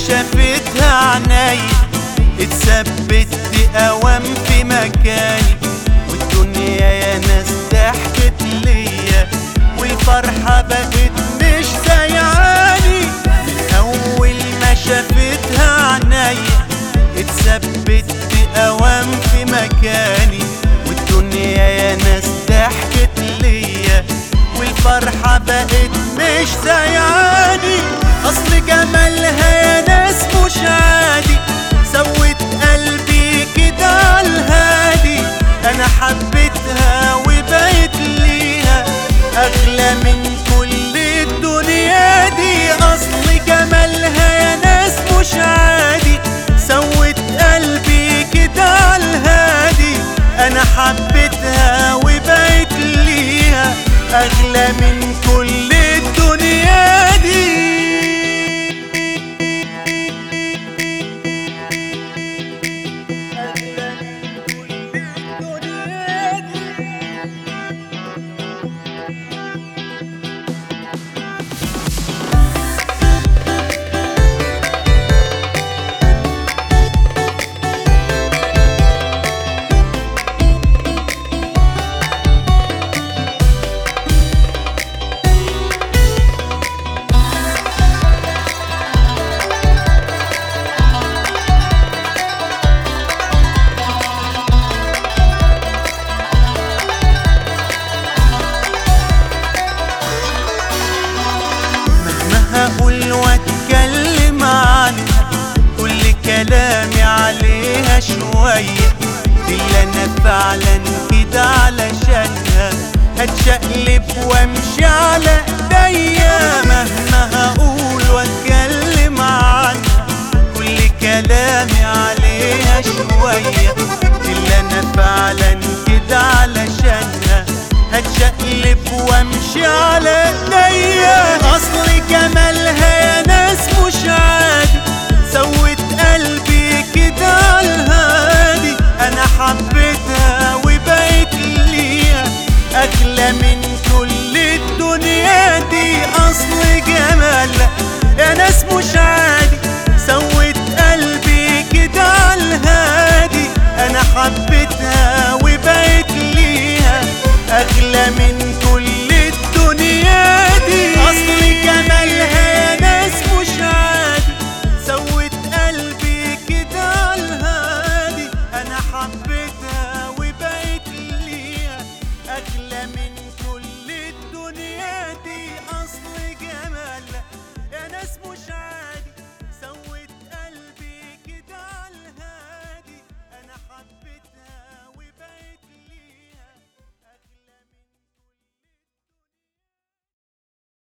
شافتها عناي اتثبت اوام في مكاني والدنيا يا ناس ضحكت ليا والفرحة بقت مش سايعاني من اول ما شافتها عناي اتثبت اوام في مكاني والدنيا يا ناس ضحكت ليا والفرحة بقت مش سايعاني اصل جمالها يا ناس مش عادي سوت قلبي كده عالهادي انا حبيتها وبقيت ليها اغلى من كل الدنيا دي اصل جمالها يا ناس مش عادي سوت قلبي كده عالهادي انا حبيتها وبقيت ليها اغلى من كل الدنيا دي مهما هقول واتكلم عنها كل كلامي عليها شوية دي اللي انا فعلا كده علشانها هتشقلب وامشي على ايديا مهما هقول واتكلم عنها كل كلامي عليها شوية دي اللي انا فعلا كده علشانها هتشقلب وامشي على ايديا اصل جمالها يا ناس مش عادي سوت قلبي كده عالهادي انا حبيتها وبقيت ليها اغلى من كل الدنيا دي اصل جمالها يا ناس مش عادي سوت قلبي كده عالهادي انا حبيتها وبقيت ليها اغلى من كل الدنيا دي اصل جمالها يا ناس مش عادي سوت قلبي كده عالهادي انا حبيتها